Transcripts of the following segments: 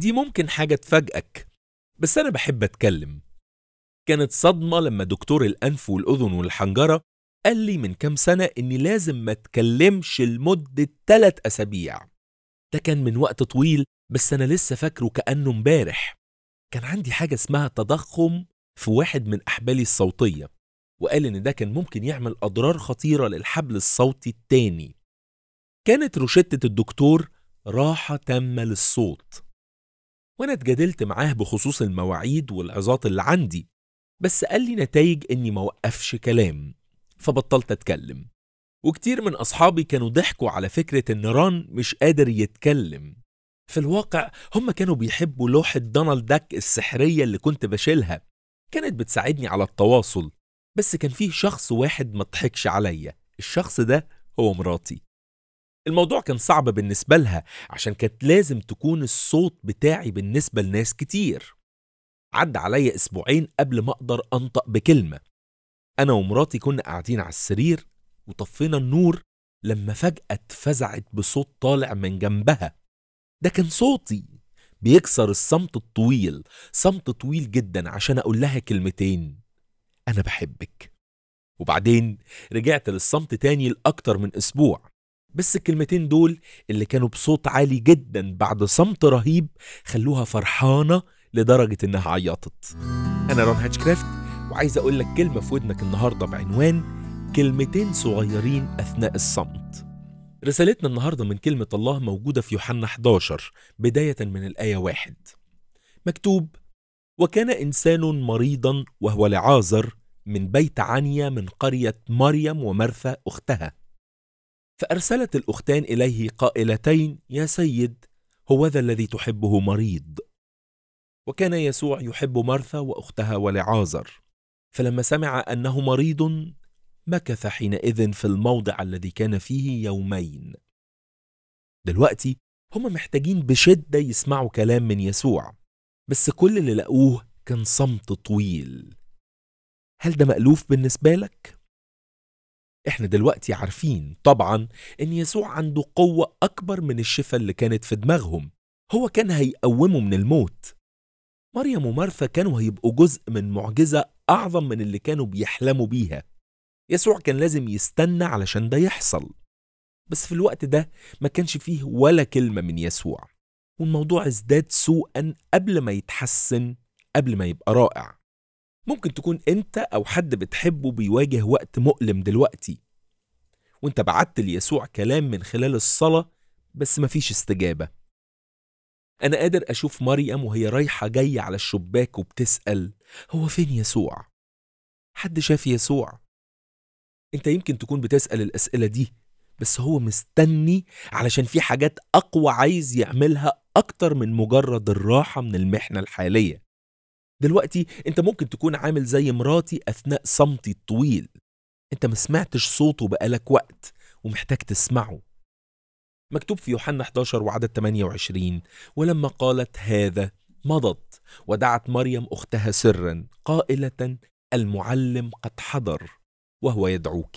دي ممكن حاجة تفاجئك بس أنا بحب أتكلم كانت صدمة لما دكتور الأنف والأذن والحنجرة قال لي من كام سنة إني لازم ما أتكلمش لمدة تلات أسابيع ده كان من وقت طويل بس أنا لسه فاكره كأنه امبارح كان عندي حاجة اسمها تضخم في واحد من أحبالي الصوتية وقال إن ده كان ممكن يعمل أضرار خطيرة للحبل الصوتي التاني كانت روشتة الدكتور راحة تامة للصوت وأنا اتجادلت معاه بخصوص المواعيد والعظات اللي عندي بس قال لي نتائج إني ما وقفش كلام فبطلت أتكلم وكتير من أصحابي كانوا ضحكوا على فكرة إن ران مش قادر يتكلم في الواقع هم كانوا بيحبوا لوحة دونالد داك السحرية اللي كنت بشيلها كانت بتساعدني على التواصل بس كان فيه شخص واحد ما ضحكش عليا الشخص ده هو مراتي الموضوع كان صعب بالنسبة لها عشان كانت لازم تكون الصوت بتاعي بالنسبة لناس كتير عدى عليا أسبوعين قبل ما أقدر أنطق بكلمة أنا ومراتي كنا قاعدين على السرير وطفينا النور لما فجأة اتفزعت بصوت طالع من جنبها ده كان صوتي بيكسر الصمت الطويل صمت طويل جدا عشان أقول لها كلمتين أنا بحبك وبعدين رجعت للصمت تاني لأكتر من أسبوع بس الكلمتين دول اللي كانوا بصوت عالي جدا بعد صمت رهيب خلوها فرحانة لدرجة إنها عيطت أنا رون هاتشكرافت وعايز أقول لك كلمة في ودنك النهاردة بعنوان كلمتين صغيرين أثناء الصمت رسالتنا النهاردة من كلمة الله موجودة في يوحنا 11 بداية من الآية واحد مكتوب وكان إنسان مريضا وهو لعازر من بيت عنيا من قرية مريم ومرثا أختها فأرسلت الأختان إليه قائلتين يا سيد هو ذا الذي تحبه مريض وكان يسوع يحب مرثا وأختها ولعازر فلما سمع أنه مريض مكث حينئذ في الموضع الذي كان فيه يومين دلوقتي هم محتاجين بشدة يسمعوا كلام من يسوع بس كل اللي لقوه كان صمت طويل هل ده مألوف بالنسبة لك؟ احنا دلوقتي عارفين طبعا ان يسوع عنده قوة أكبر من الشفاء اللي كانت في دماغهم هو كان هيقومه من الموت مريم ومرثا كانوا هيبقوا جزء من معجزة أعظم من اللي كانوا بيحلموا بيها يسوع كان لازم يستنى علشان ده يحصل بس في الوقت ده ما كانش فيه ولا كلمة من يسوع والموضوع ازداد سوءا قبل ما يتحسن قبل ما يبقى رائع ممكن تكون انت او حد بتحبه بيواجه وقت مؤلم دلوقتي وانت بعت ليسوع كلام من خلال الصلاة بس مفيش استجابة أنا قادر أشوف مريم وهي رايحة جاية على الشباك وبتسأل هو فين يسوع؟ حد شاف يسوع؟ انت يمكن تكون بتسأل الأسئلة دي بس هو مستني علشان في حاجات أقوى عايز يعملها أكتر من مجرد الراحة من المحنة الحالية دلوقتي انت ممكن تكون عامل زي مراتي أثناء صمتي الطويل انت ما سمعتش صوته بقالك وقت ومحتاج تسمعه مكتوب في يوحنا 11 وعدد 28 ولما قالت هذا مضت ودعت مريم أختها سرا قائلة المعلم قد حضر وهو يدعوك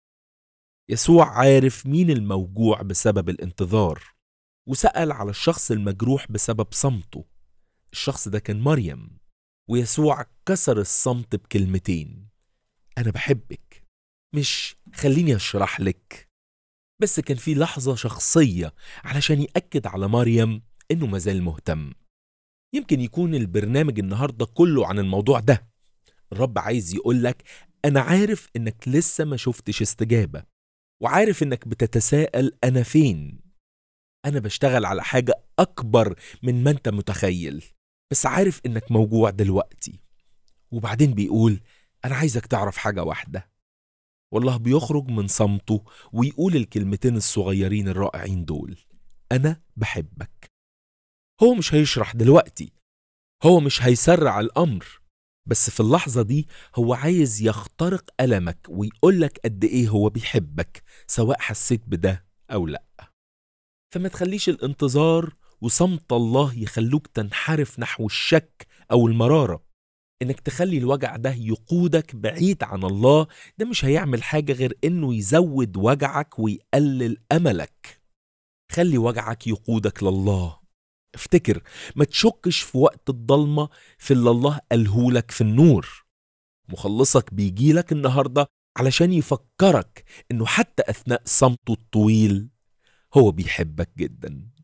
يسوع عارف مين الموجوع بسبب الانتظار وسأل على الشخص المجروح بسبب صمته الشخص ده كان مريم ويسوع كسر الصمت بكلمتين أنا بحبك مش خليني أشرح لك بس كان في لحظة شخصية علشان يأكد على مريم إنه مازال مهتم يمكن يكون البرنامج النهاردة كله عن الموضوع ده الرب عايز يقولك أنا عارف إنك لسه ما شفتش استجابة وعارف إنك بتتساءل أنا فين أنا بشتغل على حاجة أكبر من ما أنت متخيل بس عارف إنك موجوع دلوقتي وبعدين بيقول أنا عايزك تعرف حاجة واحدة والله بيخرج من صمته ويقول الكلمتين الصغيرين الرائعين دول أنا بحبك هو مش هيشرح دلوقتي هو مش هيسرع الأمر بس في اللحظة دي هو عايز يخترق ألمك ويقولك قد إيه هو بيحبك سواء حسيت بده أو لأ فما تخليش الانتظار وصمت الله يخلوك تنحرف نحو الشك أو المرارة إنك تخلي الوجع ده يقودك بعيد عن الله ده مش هيعمل حاجة غير إنه يزود وجعك ويقلل أملك خلي وجعك يقودك لله افتكر ما تشكش في وقت الضلمة في اللي الله قالهولك في النور مخلصك بيجيلك النهاردة علشان يفكرك انه حتى اثناء صمته الطويل هو بيحبك جدا